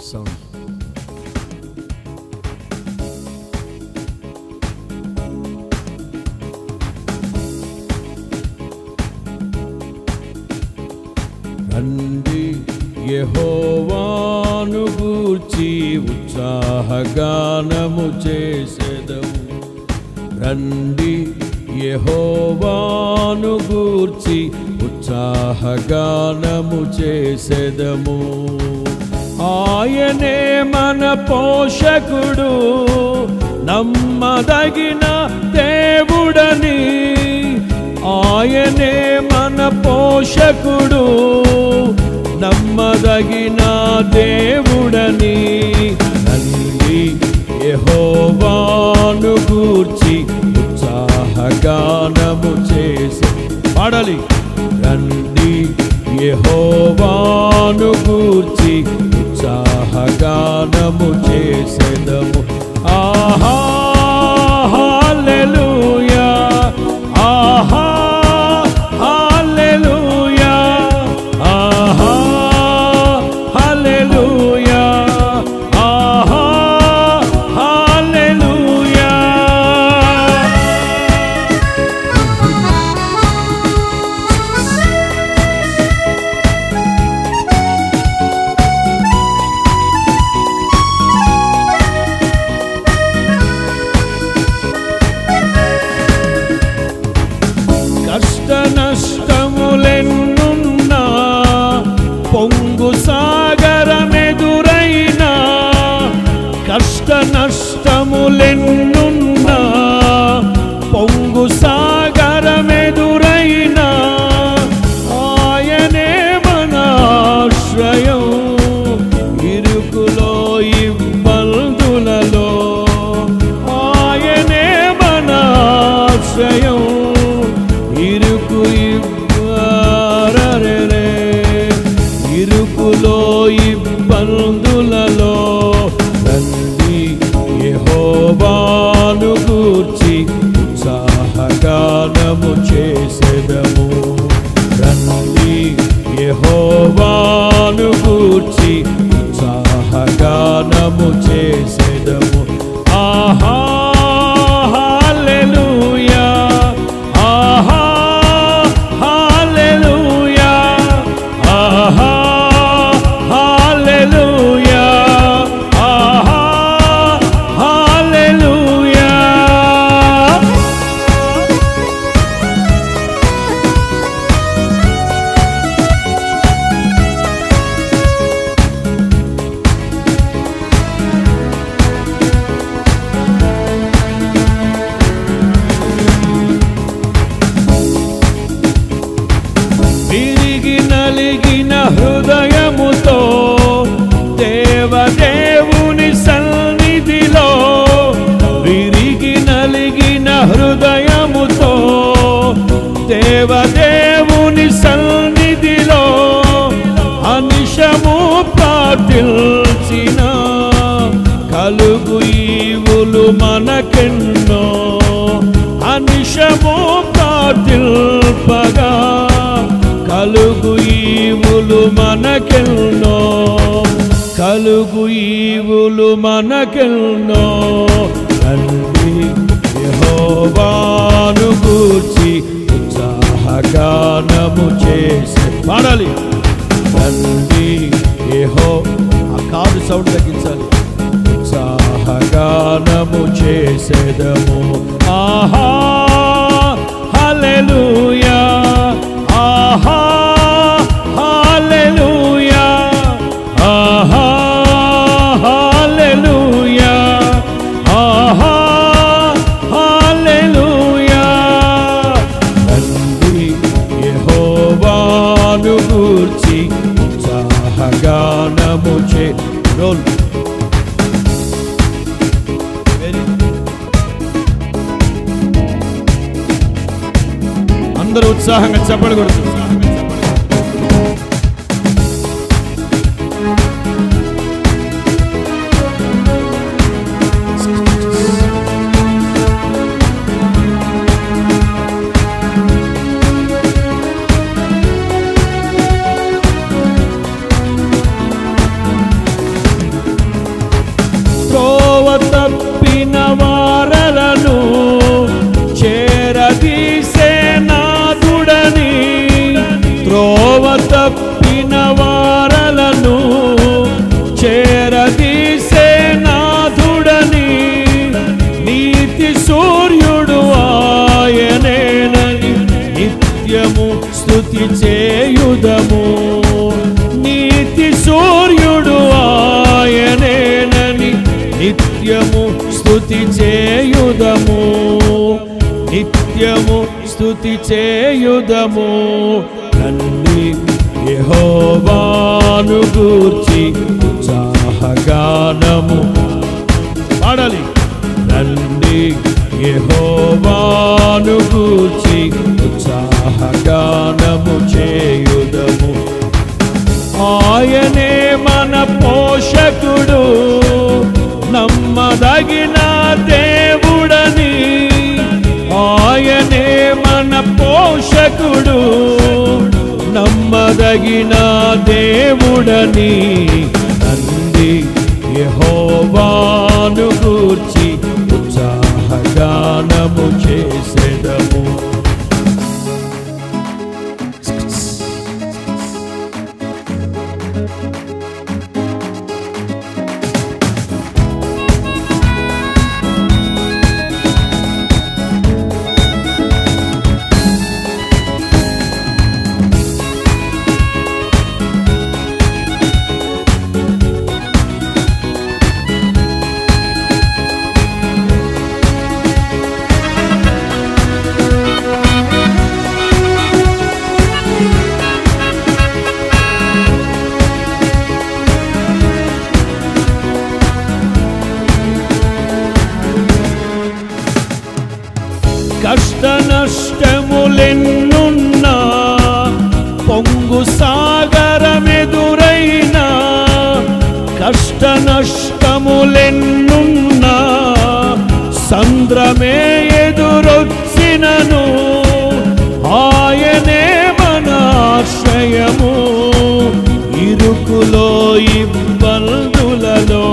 sound రండి యెహోవాను గూర్చి ఉత్సాహగానము చేసేదము రండి యెహోవాను గూర్చి ఉత్సాహగానము చేసేదము ఆయనే మన పోషకుడు నమ్మదగిన దేవుడని ఆయనే మన పోషకుడు నమ్మదగిన దేవుడని నంది యెహోవాను గూర్చి ఉత్సాహగానము చేసి పాడాలి రండి యెహోవాను గూర్చి ఉత్సాహగానము చేసేదము ఆహా హల్లెలూయా ఆహా హల్లెలూయా ఆహా హల్లెలూయా ఆహా హల్లెలూయా కష్ట నష్టములెన్నున్నా పొంగు సాగరమెదురైనా కష్ట నష్టములెన్నున్నా పొంగు సాగరమెదురైనా ఆయనే మన ఆశ్రయం ఇరుకులో ఇబ్బందులలో ఆయనే మన ఆశ్రయం ఇరుకు ఇవ్వరరే ఇరుకులో ఇబ్బందులలో రండి యెహోవాను గూర్చి ఉత్సాహగానము చేసేదము రండి యెహోవాను గూర్చి ఉత్సాహగానము చేసేదము ఆహా హల్లెలూయా ఆహా హల్లెలూయా ఆహా హల్లెలూయా ఆహా హల్లెలూయా విరిగి నలిగిన హృదయముతో దేవదేవుని సన్నిధిలో విరిగి నలిగిన హృదయముతో దేవదేవుని సన్నిధిలో అనిశము ప్రార్థించిన కలుగు ఈవులు మనకెన్నో అనిశము ప్రార్థిల్పగా కలుగు ఈవులు మనకెన్నో కలుగు ఈవులు మనకెన్నో తండ్రి యెహోవాను గూర్చి ఉత్సాహగానము చేసే పాడాలి తండ్రి యెహో ఆ కాదు సౌండ్ తగ్గించాలి ఉత్సాహగానము చేసేదము ఆహా హల్లెలూయా ఆహా హల్లెలూయా ఆహా హల్లెలూయా ఆహా హల్లెలూయా తండ్రి యెహోవాను గూర్చి ఉత్సాహగానము చే రోల్ వెరీ అందరూ ఉత్సాహంగా చెప్పలు కొడుతూ ఎరదీసే నాథుడని నీతి సూర్యుడు ఆయనేనని నిత్యము స్తుతి చేయుదము నీతి సూర్యుడు ఆయనేనని నిత్యము స్తుతి చేయుదము నిత్యము స్తుతి చేయుదము తండ్రి యెహోవాను గూర్చి ఉత్సాహగానము పాడాలి రండి యెహోవాను గూర్చి ఉత్సాహగానము చేయుదము ఆయనే మన పోషకుడు నమ్మదగిన దేవుడని ఆయనే మన పోషకుడు నమ్మదగిన దేవుడని నంది యెహోవాను గూర్చి ఉత్సాహగానము చేసేదము కష్ట నష్టములెన్నున్నా పొంగు సాగరమెదురైనా కష్ట నష్టములెన్నున్నా సంద్రమే ఎదురొచ్చినను ఆయనే మన ఆశ్రయము ఇరుకులో ఇబ్బందులలో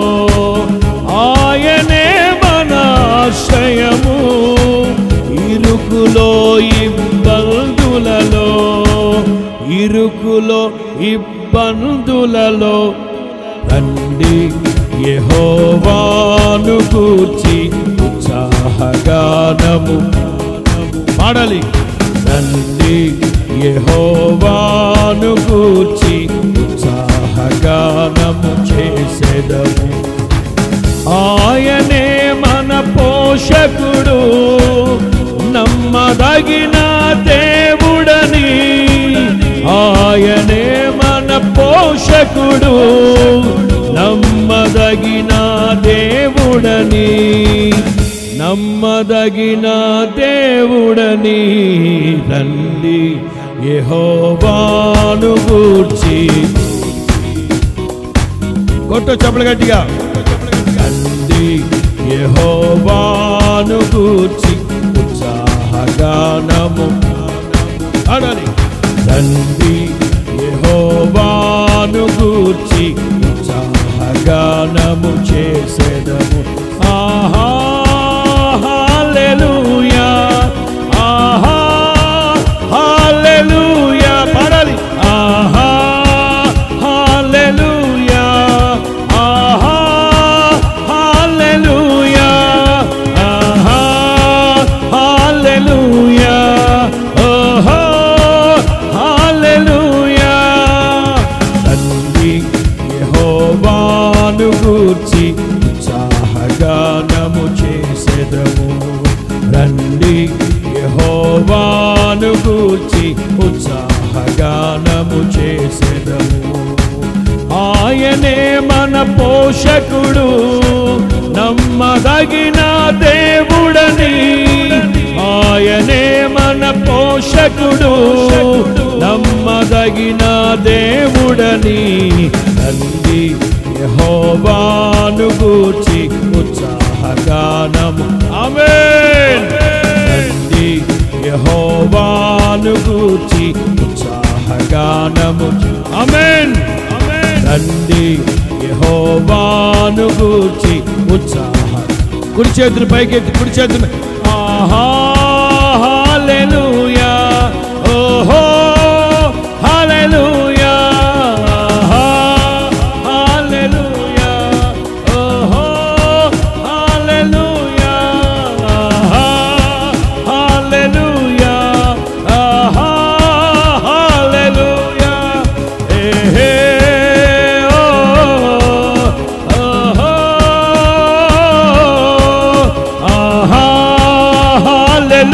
ఆయనే మన ఆశ్రయము ఇరుకులో ఇబ్బందులలో ఇరుకులో ఇబ్బందులలో రండి యెహోవాను గూర్చి ఉత్సాహగానము పాడాలి రండి యెహోవాను గూర్చి ఉత్సాహగానము చేసేదము ఆయనే మన పోషకుడు నమ్మదగిన దేవుడని ఆయనే మన పోషకుడు నమ్మదగిన దేవుడని నమ్మదగిన దేవుడని రండి యెహోవాను గూర్చి కొట్టు చెప్పలు గట్టిగా రండి యెహోవాను గూర్చి ఉత్సాహగానము ఆడాలి రండి యెహోవాను గూర్చి ఉత్సాహగానము చేసేదము ఆహా హల్లెలూయా ఆహా హల్లెలూయా పాడాలి ఆహా హల్లెలూయా ఆహా హల్లెలూయా ఆహా హల్లెలూయా ఓహో హల్లెలూయా తండ్రి యెహోవాను గూర్చి ఉత్సాహగానము చేసెదము రండి యెహోవాను గూర్చి ఉత్సాహగానము చేసెదము ఆయనే మన పోషకుడు నమ్మదగిన దేవుడని ఆయనే మన పోషకుడు నమ్మదగిన దేవుడని నంది యెహోవాను గూర్చి ఉత్సాహగానము ఆమేన్ నంది యెహోవాను గూర్చి ఉత్సాహగానము ఆమేన్ రండి యెహోవాను గూర్చి ఉత్సాహ కుడి చేతులు పైకెత్తి కుడి చేతులు ఆహా హల్లెలూయా ఓహో హల్లెలూయా ఆహా హల్లెలూయా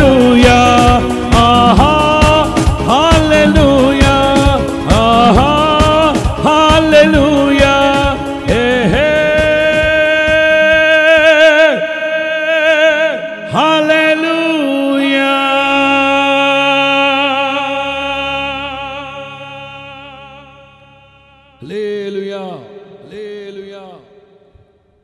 హల్లెలూయా ఆహా హల్లెలూయా ఆహా హల్లెలూయా హే హే హల్లెలూయా హల్లెలూయా హల్లెలూయా